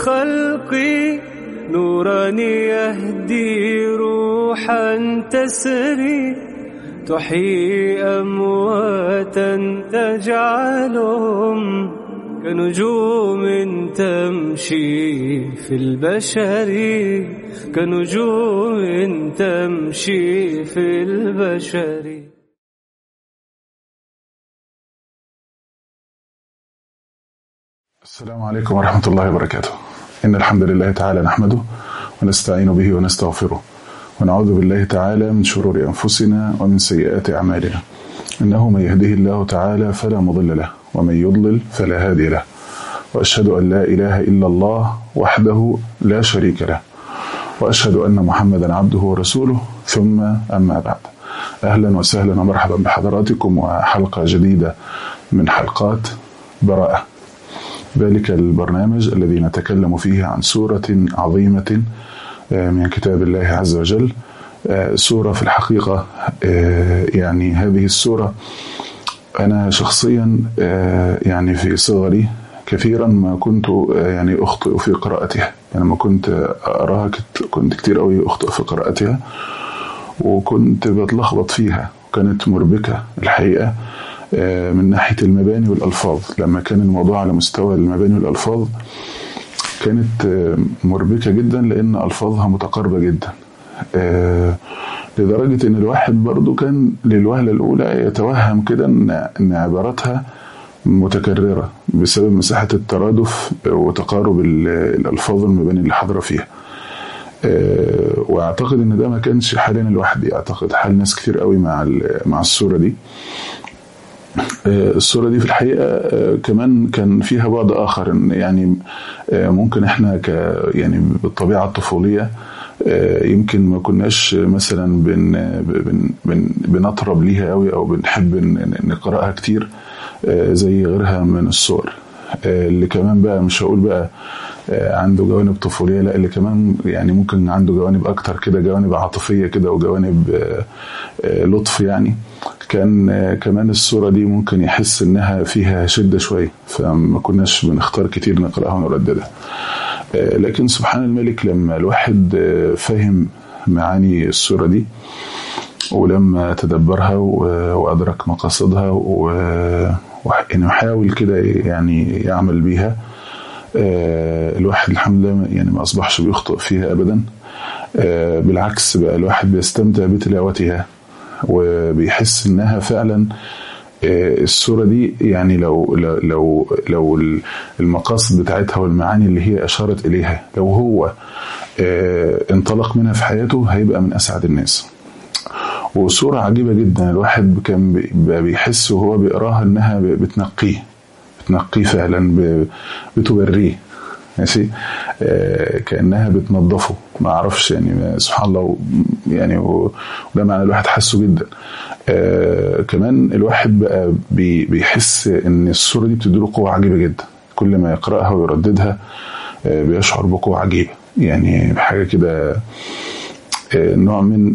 الخلق نورا يهدي روحا تسري تحيي أمواتا تجعلهم كنجوم تمشي في البشر كنجوم تمشي في البشر السلام عليكم ورحمة الله وبركاته إن الحمد لله تعالى نحمده ونستعين به ونستغفره ونعوذ بالله تعالى من شرور أنفسنا ومن سيئات أعمالنا إنه من يهده الله تعالى فلا مضل له ومن يضلل فلا هادي له وأشهد أن لا إله إلا الله وحده لا شريك له وأشهد أن محمدا عبده ورسوله ثم أما بعد أهلا وسهلا ومرحبا بحضراتكم وحلقة جديدة من حلقات براءة ذلك البرنامج الذي نتكلم فيه عن سورة عظيمة من كتاب الله عز وجل سورة في الحقيقة يعني هذه السورة أنا شخصيا يعني في صغري كثيرا ما كنت يعني أخطئ في قراءتها يعني لما كنت أراها كنت كتير قوي أخطئ في قراءتها وكنت بتلخبط فيها كانت مربكة الحقيقة من ناحية المباني والألفاظ لما كان الموضوع على مستوى المباني والألفاظ كانت مربكة جدا لأن ألفاظها متقاربة جدا لدرجة إن الواحد برضو كان للوهلة الأولى يتوهم كده إن عباراتها متكررة بسبب مساحة الترادف وتقارب الألفاظ والمباني اللي حاضرة فيها واعتقد ان ده ما كانش حالنا لوحدي اعتقد حال ناس كتير قوي مع مع الصوره دي الصورة دي في الحقيقة كمان كان فيها بعد آخر يعني ممكن احنا ك يعني بالطبيعة الطفولية يمكن ما كناش مثلا بن بن بن بنطرب ليها قوي او بنحب نقراها كتير زي غيرها من الصور اللي كمان بقى مش هقول بقى عنده جوانب طفوليه لا اللي كمان يعني ممكن عنده جوانب اكتر كده جوانب عاطفيه كده وجوانب لطف يعني كان كمان الصوره دي ممكن يحس انها فيها شده شويه فما كناش بنختار كتير نقراها ونرددها لكن سبحان الملك لما الواحد فهم معاني الصوره دي ولما تدبرها وادرك مقاصدها وانه يحاول كده يعني يعمل بيها الواحد الحمد لله يعني ما اصبحش بيخطئ فيها ابدا بالعكس بقى الواحد بيستمتع بتلاوتها وبيحس انها فعلا الصورة دي يعني لو لو لو المقاصد بتاعتها والمعاني اللي هي أشارت إليها لو هو انطلق منها في حياته هيبقى من أسعد الناس وصورة عجيبة جدا الواحد كان بيحس وهو بيقراها إنها بتنقيه بتنقيه فعلا بتبريه ماشي آه كانها بتنظفه ما اعرفش يعني سبحان الله يعني وده معنى الواحد حسه جدا آه كمان الواحد بقى بي بيحس ان الصوره دي بتديله قوه عجيبه جدا كل ما يقراها ويرددها آه بيشعر بقوه عجيبه يعني حاجه كده نوع من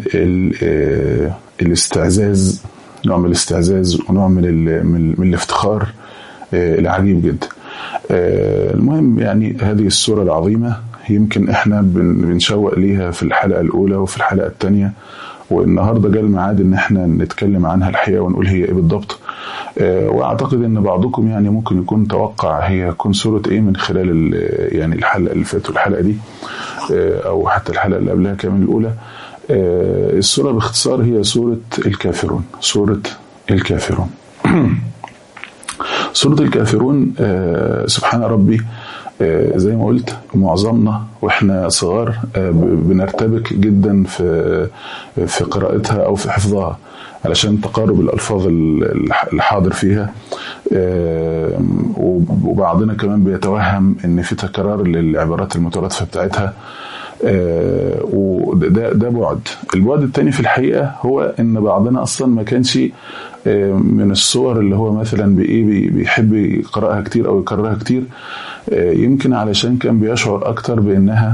الاستعزاز نوع من الاستعزاز ونوع من, من الافتخار العجيب جدا المهم يعني هذه السورة العظيمة يمكن احنا بنشوق ليها في الحلقة الأولى وفي الحلقة الثانية والنهاردة جاء الميعاد ان احنا نتكلم عنها الحقيقة ونقول هي ايه بالضبط واعتقد ان بعضكم يعني ممكن يكون توقع هي تكون سورة ايه من خلال يعني الحلقة اللي فاتت والحلقة دي او حتى الحلقة اللي قبلها كمان الأولى السورة باختصار هي سورة الكافرون سورة الكافرون سورة الكافرون سبحان ربي زي ما قلت معظمنا واحنا صغار بنرتبك جدا في في قراءتها او في حفظها علشان تقارب الالفاظ الحاضر فيها وبعضنا كمان بيتوهم ان في تكرار للعبارات المترادفه بتاعتها وده ده بعد البعد الثاني في الحقيقه هو ان بعضنا اصلا ما كانش من الصور اللي هو مثلا بايه بيحب يقراها كتير او يكررها كتير يمكن علشان كان بيشعر اكتر بانها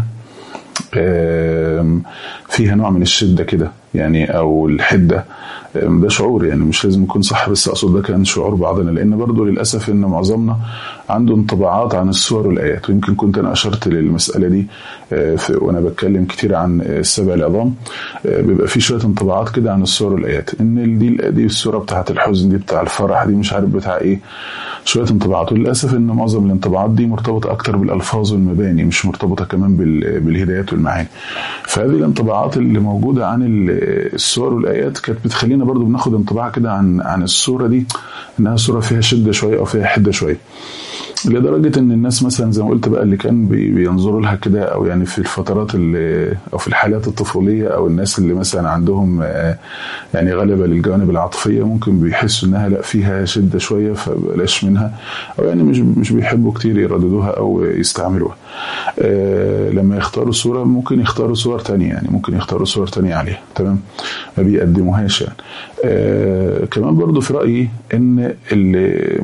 فيها نوع من الشده كده يعني او الحده ده شعور يعني مش لازم يكون صح بس اقصد ده كان شعور بعضنا لان برضه للاسف ان معظمنا عنده انطباعات عن السور والآيات ويمكن كنت أنا أشرت للمسألة دي وأنا بتكلم كتير عن السبع العظام بيبقى في شوية انطباعات كده عن السور والآيات إن دي دي السورة بتاعت الحزن دي بتاع الفرح دي مش عارف بتاع إيه شوية انطباعات وللأسف إن معظم الانطباعات دي مرتبطة أكتر بالألفاظ والمباني مش مرتبطة كمان بالهدايات والمعاني فهذه الانطباعات اللي موجودة عن السور والآيات كانت بتخلينا برضو بناخد انطباع كده عن عن السورة دي إنها سورة فيها شدة شوية أو فيها حدة شوية لدرجة إن الناس مثلا زي ما قلت بقى اللي كان بينظروا لها كده أو يعني في الفترات اللي أو في الحالات الطفولية أو الناس اللي مثلا عندهم يعني غلبة للجوانب العاطفية ممكن بيحسوا إنها لا فيها شدة شوية فبلاش منها أو يعني مش مش بيحبوا كتير يرددوها أو يستعملوها. لما يختاروا صورة ممكن يختاروا صور تانية يعني ممكن يختاروا صور تانية عليها تمام ما بيقدموهاش يعني. كمان برضو في رأيي إن اللي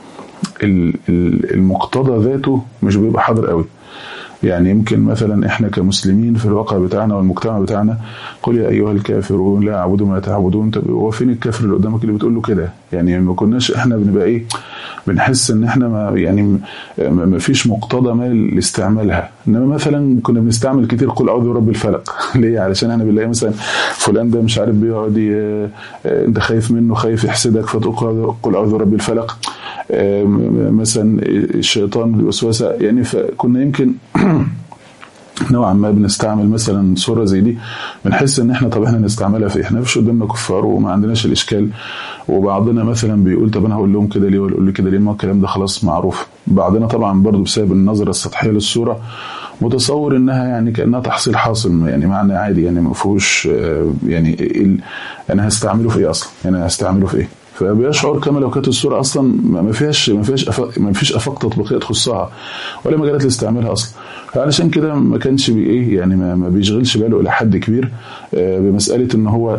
المقتضى ذاته مش بيبقى حاضر قوي يعني يمكن مثلا احنا كمسلمين في الواقع بتاعنا والمجتمع بتاعنا قل يا ايها الكافرون لا اعبد ما تعبدون طب هو فين الكافر اللي قدامك اللي بتقول له كده يعني ما كناش احنا بنبقى ايه بنحس ان احنا ما يعني ما فيش مقتضى ما لاستعمالها انما مثلا كنا بنستعمل كتير قل اعوذ برب الفلق ليه علشان احنا بنلاقي مثلا فلان ده مش عارف بيقعد انت خايف منه خايف يحسدك فتقول قل اعوذ برب الفلق مثلا الشيطان الوسوسه يعني فكنا يمكن نوعا ما بنستعمل مثلا صوره زي دي بنحس ان احنا طب احنا نستعملها في احنا مفيش قدامنا كفار وما عندناش الاشكال وبعضنا مثلا بيقول طب انا هقول لهم كده ليه ولا اقول لي كده ليه ما الكلام ده خلاص معروف بعضنا طبعا برضو بسبب النظره السطحيه للصوره متصور انها يعني كانها تحصيل حاصل يعني معنى عادي يعني ما فيهوش يعني انا هستعمله في ايه اصلا يعني هستعمله في ايه فبيشعر كما لو كانت الصوره اصلا ما فيهاش ما فيهاش ما فيش افاق تطبيقيه تخصها ولا مجالات لاستعمالها اصلا فعلشان كده ما كانش بي ايه يعني ما, ما بيشغلش باله الى حد كبير بمساله ان هو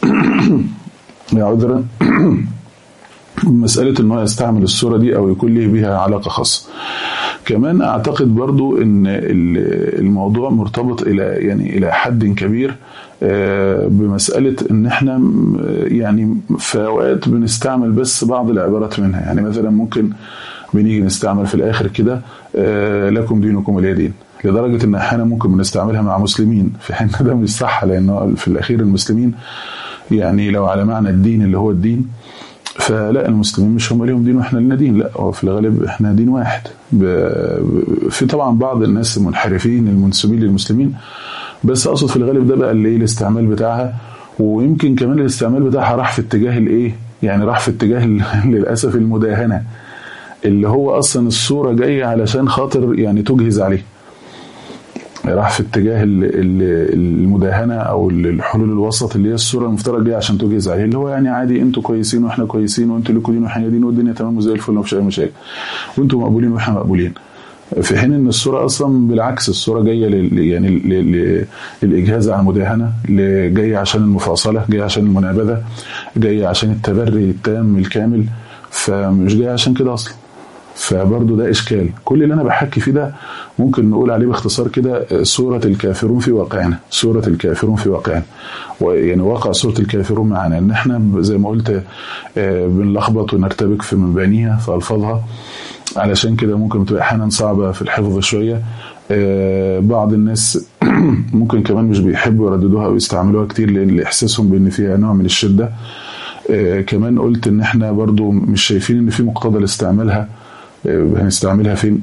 عذرا مسألة ان هو يستعمل الصورة دي او يكون له بها علاقة خاصة كمان اعتقد برضو ان الموضوع مرتبط الى يعني الى حد كبير بمسألة ان احنا يعني في اوقات بنستعمل بس بعض العبارات منها يعني مثلا ممكن بنيجي نستعمل في الاخر كده لكم دينكم ولي دين لدرجة ان احيانا ممكن بنستعملها مع مسلمين في حين ده مش صح لانه في الاخير المسلمين يعني لو على معنى الدين اللي هو الدين فلا المسلمين مش هم ليهم دين واحنا لنا دين لا هو في الغالب احنا دين واحد في طبعا بعض الناس المنحرفين المنسوبين للمسلمين بس اقصد في الغالب ده بقى اللي ايه الاستعمال بتاعها ويمكن كمان الاستعمال بتاعها راح في اتجاه الايه يعني راح في اتجاه للاسف المداهنه اللي هو اصلا الصوره جايه علشان خاطر يعني تجهز عليه راح في اتجاه المداهنه او الحلول الوسط اللي هي الصوره المفترض جايه عشان تجهز عليه اللي هو يعني عادي انتوا كويسين واحنا كويسين وانتوا لكم دين واحنا دين والدنيا تمام وزي الفل ومفيش اي مشاكل وانتوا مقبولين واحنا مقبولين في حين ان الصوره اصلا بالعكس الصوره جايه لل يعني للاجهاز على المداهنه جايه عشان المفاصله جايه عشان المنابذه جايه عشان التبري التام الكامل فمش جايه عشان كده اصلا فبرضه ده اشكال كل اللي انا بحكي فيه ده ممكن نقول عليه باختصار كده سوره الكافرون في واقعنا سوره الكافرون في واقعنا يعني واقع سوره الكافرون معانا ان احنا زي ما قلت بنلخبط ونرتبك في مبانيها في الفاظها علشان كده ممكن تبقى احيانا صعبه في الحفظ شويه بعض الناس ممكن كمان مش بيحبوا يرددوها او يستعملوها كتير لان احساسهم بان فيها نوع من الشده كمان قلت ان احنا برضو مش شايفين ان في مقتضى لاستعمالها هنستعملها فين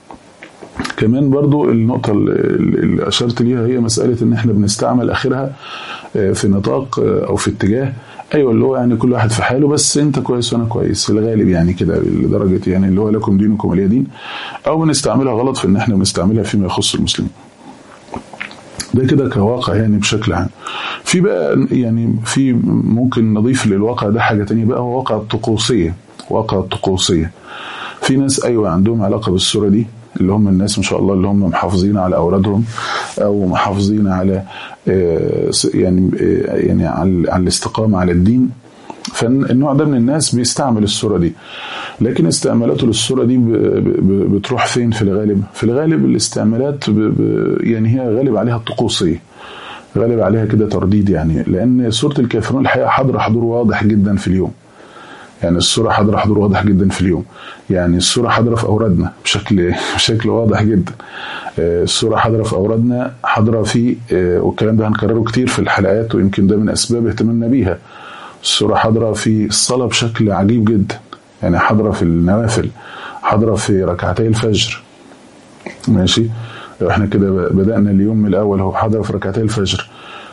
كمان برضو النقطة اللي أشرت ليها هي مسألة إن إحنا بنستعمل آخرها في نطاق أو في اتجاه أيوة اللي هو يعني كل واحد في حاله بس أنت كويس وأنا كويس في الغالب يعني كده لدرجة يعني اللي هو لكم دينكم ولي دين أو بنستعملها غلط في إن إحنا بنستعملها فيما يخص المسلمين. ده كده كواقع يعني بشكل عام. في بقى يعني في ممكن نضيف للواقع ده حاجة تانية بقى هو واقع الطقوسية واقع الطقوسية. في ناس ايوه عندهم علاقه بالصوره دي اللي هم الناس ما شاء الله اللي هم محافظين على اورادهم او محافظين على يعني يعني على الاستقامه على الدين فالنوع ده من الناس بيستعمل الصوره دي لكن استعمالاته للصوره دي بتروح فين في الغالب في الغالب الاستعمالات يعني هي غالب عليها الطقوسيه غالب عليها كده ترديد يعني لان سوره الكافرون الحقيقه حاضره حضور واضح جدا في اليوم يعني الصورة حاضرة حضور واضح جدا في اليوم يعني الصورة حاضرة في أورادنا بشكل بشكل واضح جدا الصورة حاضرة في أورادنا حاضرة في والكلام ده هنكرره كتير في الحلقات ويمكن ده من أسباب اهتمامنا بيها الصورة حاضرة في الصلاة بشكل عجيب جدا يعني حاضرة في النوافل حاضرة في ركعتي الفجر ماشي احنا كده بدأنا اليوم من الأول هو حاضرة في ركعتي الفجر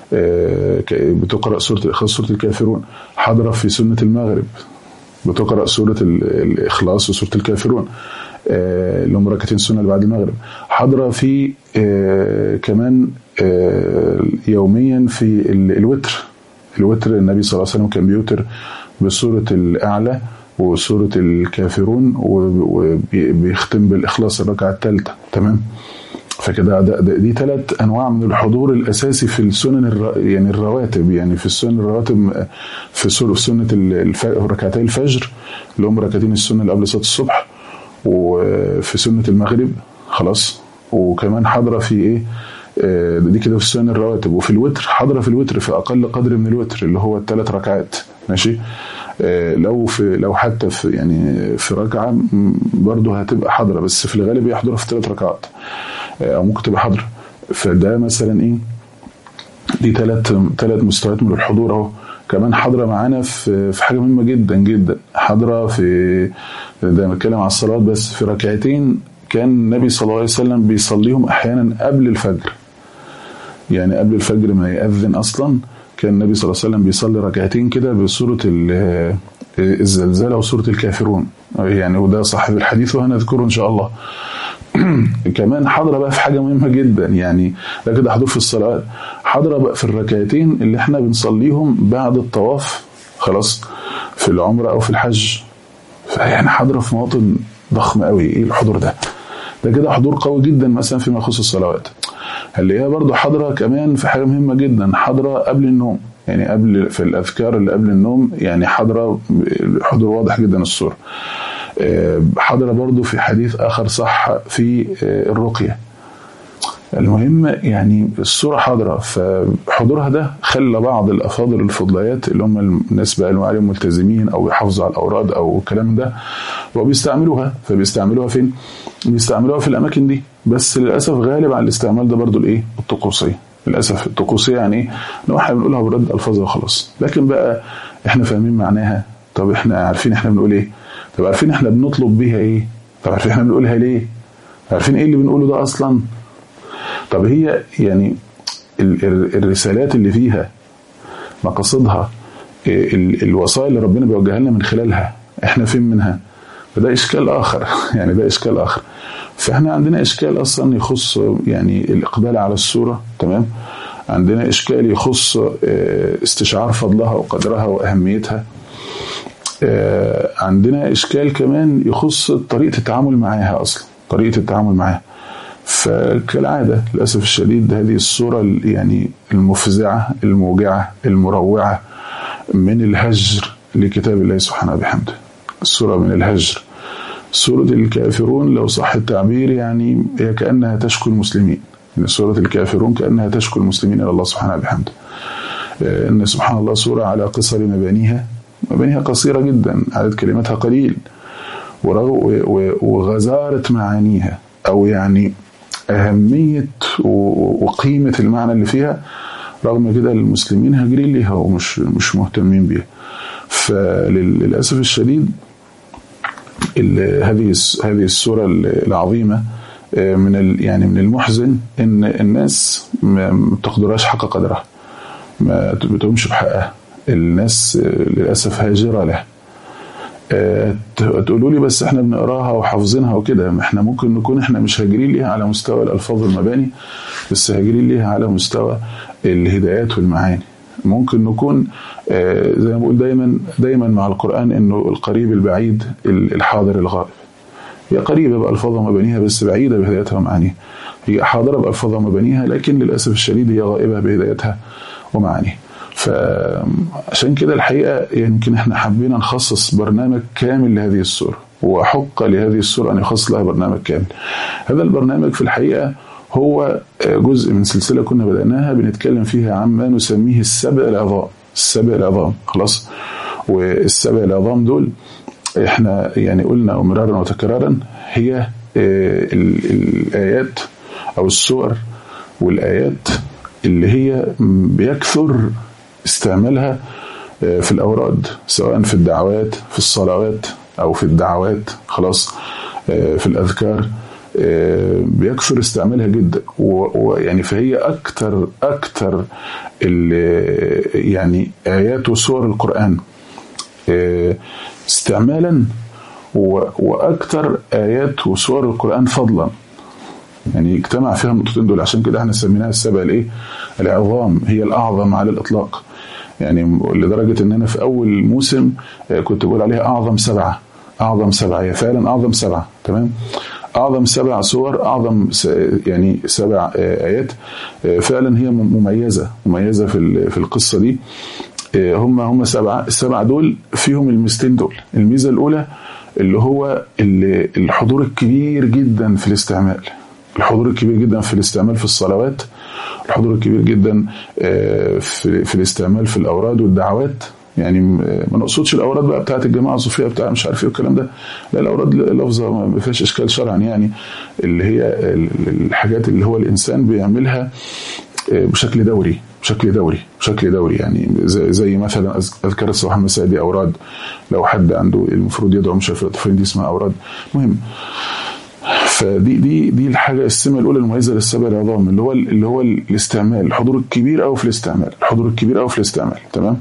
بتقرأ سورة الإخلاص سورة الكافرون حاضرة في سنة المغرب بتقرأ سورة الإخلاص وسورة الكافرون اللي هم ركعتين السنة اللي بعد المغرب حاضرة في كمان يوميا في الوتر الوتر النبي صلى الله عليه وسلم كان بيوتر بسورة الأعلى وسورة الكافرون وبيختم بالإخلاص الركعة الثالثة تمام فكده ده ده دي ثلاث انواع من الحضور الاساسي في السنن الر... يعني الرواتب يعني في السنن الرواتب في سنه في سنه الف... ركعتي الفجر اللي هم ركعتين السنه اللي قبل صلاه الصبح وفي سنه المغرب خلاص وكمان حاضره في ايه آه دي كده في السنن الرواتب وفي الوتر حاضره في الوتر في اقل قدر من الوتر اللي هو الثلاث ركعات ماشي آه لو في لو حتى في يعني في ركعه برضه هتبقى حاضره بس في الغالب يحضرها في ثلاث ركعات او ممكن تبقى حاضره فده مثلا ايه دي ثلاث ثلاث مستويات من الحضور اهو كمان حاضره معانا في في حاجه مهمه جدا جدا حاضره في ده بنتكلم على الصلوات بس في ركعتين كان النبي صلى الله عليه وسلم بيصليهم احيانا قبل الفجر يعني قبل الفجر ما يأذن اصلا كان النبي صلى الله عليه وسلم بيصلي ركعتين كده بسوره الزلزال او سوره الكافرون يعني وده صاحب الحديث وهنذكره ان شاء الله كمان حاضره بقى في حاجه مهمه جدا يعني ده كده حضور في الصلاه حاضره بقى في الركعتين اللي احنا بنصليهم بعد الطواف خلاص في العمره او في الحج فيعني حاضره في مواطن ضخمه قوي ايه الحضور ده ده كده حضور قوي جدا مثلا فيما يخص الصلوات هنلاقيها برضه حاضره كمان في حاجه مهمه جدا حاضره قبل النوم يعني قبل في الاذكار اللي قبل النوم يعني حاضره حضور واضح جدا الصوره حضر برضو في حديث آخر صح في الرقية المهم يعني الصورة حاضرة فحضورها ده خلى بعض الأفاضل الفضليات اللي هم الناس بقى اللي عليهم ملتزمين أو بيحافظوا على الأوراد أو الكلام ده وبيستعملوها فبيستعملوها فين؟ بيستعملوها في الأماكن دي بس للأسف غالب على الاستعمال ده برضو الإيه؟ الطقوسية للأسف الطقوسية يعني إيه؟ إن احنا بنقولها برد ألفاظها وخلاص لكن بقى إحنا فاهمين معناها طب إحنا عارفين إحنا بنقول إيه؟ طب عارفين احنا بنطلب بيها ايه طب عارفين احنا بنقولها ليه عارفين ايه اللي بنقوله ده اصلا طب هي يعني ال ال الرسالات اللي فيها مقاصدها ال الوصايا اللي ربنا بيوجهها لنا من خلالها احنا فين منها فده اشكال اخر يعني ده اشكال اخر فاحنا عندنا اشكال اصلا يخص يعني الاقبال على السوره تمام عندنا اشكال يخص استشعار فضلها وقدرها واهميتها عندنا اشكال كمان يخص طريقه التعامل معاها اصلا طريقه التعامل معاها فكالعاده للاسف الشديد هذه الصوره يعني المفزعه الموجعه المروعه من الهجر لكتاب الله سبحانه وبحمده الصوره من الهجر سورة الكافرون لو صح التعبير يعني هي كأنها تشكو المسلمين يعني سورة الكافرون كأنها تشكو المسلمين إلى الله سبحانه وبحمده إن سبحان الله سورة على قصر مبانيها مبانيها قصيرة جدا عدد كلماتها قليل وغزارة معانيها أو يعني أهمية وقيمة المعنى اللي فيها رغم كده المسلمين هاجرين ليها ومش مش مهتمين بيها فللأسف الشديد هذه هذه السورة العظيمة من يعني من المحزن ان الناس ما بتقدرهاش حق قدرها ما بتقومش بحقها الناس للاسف هاجره لها تقولوا لي بس احنا بنقراها وحافظينها وكده احنا ممكن نكون احنا مش هاجرين ليها على مستوى الالفاظ والمباني بس هاجرين ليها على مستوى الهدايات والمعاني ممكن نكون زي ما بقول دايما دايما مع القران انه القريب البعيد الحاضر الغائب هي قريبه بألفاظها ومبانيها بس بعيده بهدايتها ومعانيها هي حاضره بألفاظها ومبانيها لكن للاسف الشديد هي غائبه بهدايتها ومعانيها فعشان كده الحقيقه يمكن احنا حبينا نخصص برنامج كامل لهذه السوره وحق لهذه السوره ان يخصص لها برنامج كامل هذا البرنامج في الحقيقه هو جزء من سلسله كنا بدأناها بنتكلم فيها عن ما نسميه السبع العظام السبع العظام خلاص والسبع العظام دول احنا يعني قلنا مرارا وتكرارا هي الآيات أو السور والآيات اللي هي بيكثر استعمالها في الأوراد سواء في الدعوات في الصلوات أو في الدعوات خلاص في الأذكار بيكثر استعمالها جدا ويعني فهي أكتر أكتر يعني آيات وسور القرآن استعمالا واكثر ايات وسور القران فضلا يعني اجتمع فيها النقطتين دول عشان كده احنا سميناها السبع الايه العظام هي الاعظم على الاطلاق يعني لدرجه ان انا في اول موسم كنت بقول عليها اعظم سبعه اعظم سبعه هي فعلا اعظم سبعه تمام اعظم سبع سور اعظم يعني سبع ايات فعلا هي مميزه مميزه في في القصه دي هم هم سبعه السبعه دول فيهم الميزتين دول الميزه الاولى اللي هو اللي الحضور الكبير جدا في الاستعمال الحضور الكبير جدا في الاستعمال في الصلوات الحضور الكبير جدا في, في الاستعمال في الاوراد والدعوات يعني ما نقصدش الاوراد بقى بتاعت الجماعه الصوفيه بتاع مش عارف ايه والكلام ده لا الاوراد لفظه ما فيهاش اشكال شرعا يعني اللي هي الحاجات اللي هو الانسان بيعملها بشكل دوري بشكل دوري بشكل دوري يعني زي, زي مثلا اذكار الصباح المساء دي اوراد لو حد عنده المفروض يدعو مش عارف فين دي اسمها اوراد مهم فدي دي دي الحاجه السمه الاولى المميزه للسبع العظام اللي هو اللي هو الاستعمال الحضور الكبير قوي في الاستعمال الحضور الكبير قوي في الاستعمال تمام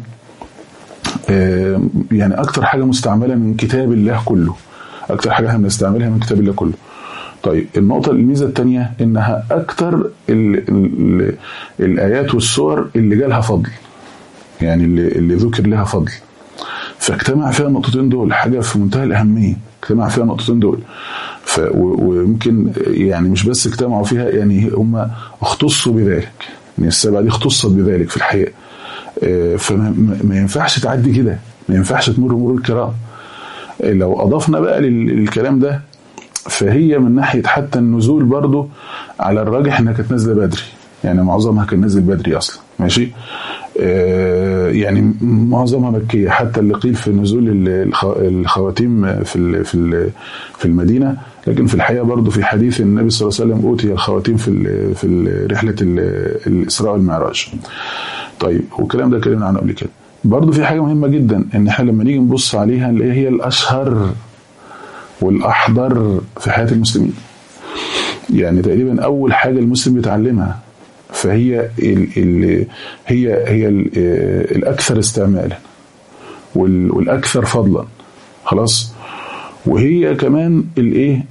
آه يعني اكتر حاجه مستعمله من كتاب الله كله اكتر حاجه احنا بنستعملها من كتاب الله كله طيب النقطة الميزة الثانية إنها أكتر ال ال الآيات والسور اللي جالها فضل يعني اللي, اللي ذكر لها فضل فاجتمع فيها النقطتين دول حاجة في منتهى الأهمية اجتمع فيها النقطتين دول ف ويمكن يعني مش بس اجتمعوا فيها يعني هم اختصوا بذلك يعني السبعة دي اختصت بذلك في الحقيقة فما ينفعش تعدي كده ما ينفعش تمر مرور الكرام لو أضفنا بقى للكلام ده فهي من ناحيه حتى النزول برضو على الراجح انها كانت نازله بدري يعني معظمها كان نازل بدري اصلا ماشي آه يعني معظمها مكيه حتى اللي قيل في نزول الخواتيم في في في المدينه لكن في الحقيقه برضو في حديث النبي صلى الله عليه وسلم اوتي الخواتيم في في رحله الاسراء والمعراج طيب والكلام ده اتكلمنا عنه قبل كده برضو في حاجه مهمه جدا ان احنا لما نيجي نبص عليها اللي هي الاشهر والأحضر في حياة المسلمين يعني تقريبا أول حاجة المسلم بيتعلمها فهي ال ال هي هي ال الأكثر استعمالا والأكثر فضلا خلاص وهي كمان الايه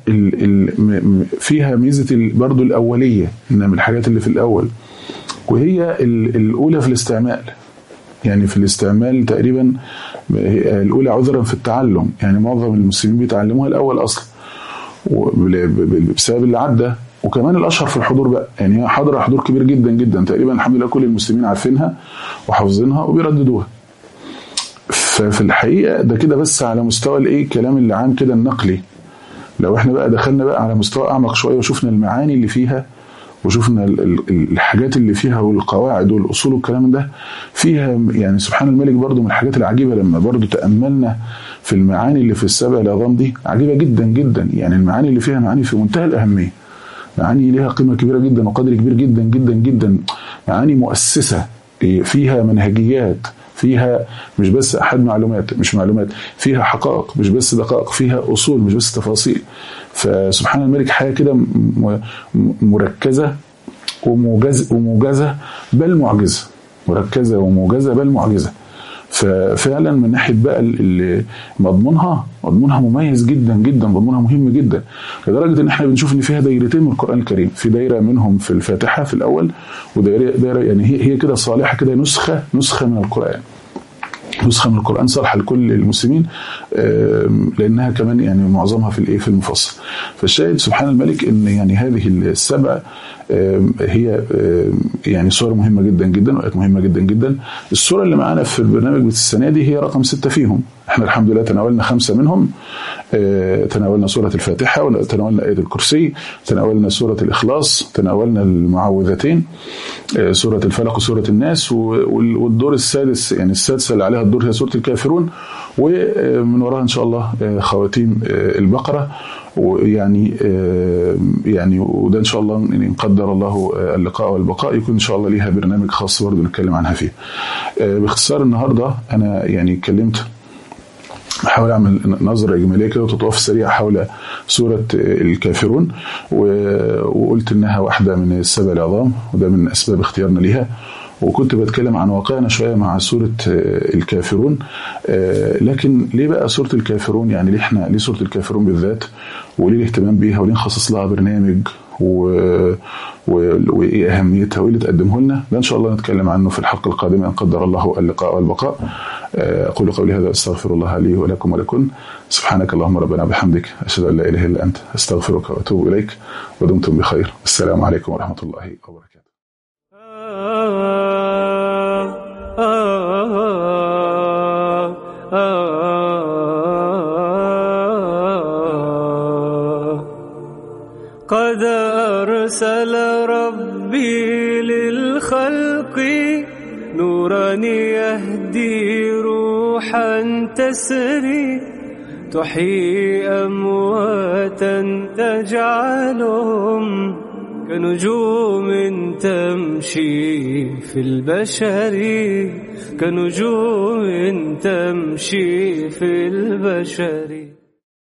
فيها ميزه برضو الاوليه انها من الحاجات اللي في الاول وهي الاولى في الاستعمال يعني في الاستعمال تقريبا الاولى عذرا في التعلم يعني معظم المسلمين بيتعلموها الاول اصلا بسبب اللي عدى وكمان الاشهر في الحضور بقى يعني هي حاضره حضور كبير جدا جدا تقريبا الحمد لله كل المسلمين عارفينها وحافظينها وبيرددوها ففي الحقيقه ده كده بس على مستوى الايه الكلام اللي عام كده النقلي لو احنا بقى دخلنا بقى على مستوى اعمق شويه وشفنا المعاني اللي فيها وشفنا الحاجات اللي فيها والقواعد والاصول والكلام ده فيها يعني سبحان الملك برضو من الحاجات العجيبه لما برضو تاملنا في المعاني اللي في السبع العظام دي عجيبه جدا جدا يعني المعاني اللي فيها معاني في منتهى الاهميه معاني ليها قيمه كبيره جدا وقدر كبير جدا جدا جدا معاني مؤسسه فيها منهجيات فيها مش بس احد معلومات مش معلومات فيها حقائق مش بس دقائق فيها اصول مش بس تفاصيل فسبحان الملك حاجه كده مركزه وموجزه وموجزه بل معجزه مركزه وموجزه بل معجزه ففعلا من ناحيه بقى مضمونها مضمونها مميز جدا جدا مضمونها مهم جدا لدرجه ان احنا بنشوف ان فيها دايرتين من القران الكريم في دايره منهم في الفاتحه في الاول ودايره دايره يعني هي هي كده صالحه كده نسخه نسخه من القران نسخه من القران صالحه لكل المسلمين لانها كمان يعني معظمها في الايه في المفصل فالشاهد سبحان الملك ان يعني هذه السبع هي يعني صور مهمة جدا جدا وآيات مهمة جدا جدا الصورة اللي معانا في البرنامج السنة دي هي رقم ستة فيهم احنا الحمد لله تناولنا خمسة منهم تناولنا سورة الفاتحة وتناولنا آية الكرسي تناولنا سورة الإخلاص تناولنا المعوذتين سورة الفلق وسورة الناس والدور السادس يعني السادسة اللي عليها الدور هي سورة الكافرون ومن وراها إن شاء الله خواتيم البقرة ويعني يعني وده ان شاء الله ان قدر الله اللقاء والبقاء يكون ان شاء الله ليها برنامج خاص برضه نتكلم عنها فيه. باختصار النهارده انا يعني اتكلمت بحاول اعمل نظره اجماليه كده وتطواف سريعه حول سوره الكافرون وقلت انها واحده من السبع العظام وده من اسباب اختيارنا ليها وكنت بتكلم عن واقعنا شويه مع سوره الكافرون لكن ليه بقى سوره الكافرون يعني ليه احنا ليه سوره الكافرون بالذات وليه الاهتمام بيها وليه نخصص لها برنامج و... و... وايه اهميتها وايه اللي تقدمه لنا ده ان شاء الله نتكلم عنه في الحلقه القادمه ان قدر الله اللقاء والبقاء اقول قولي هذا استغفر الله لي ولكم ولكم سبحانك اللهم ربنا بحمدك اشهد ان لا اله الا انت استغفرك واتوب اليك ودمتم بخير السلام عليكم ورحمه الله وبركاته قد أرسل ربي للخلق نورا يهدي روحا تسري تحيي أمواتا تجعلهم كنجوم تمشي في البشر كنجوم تمشي في البشر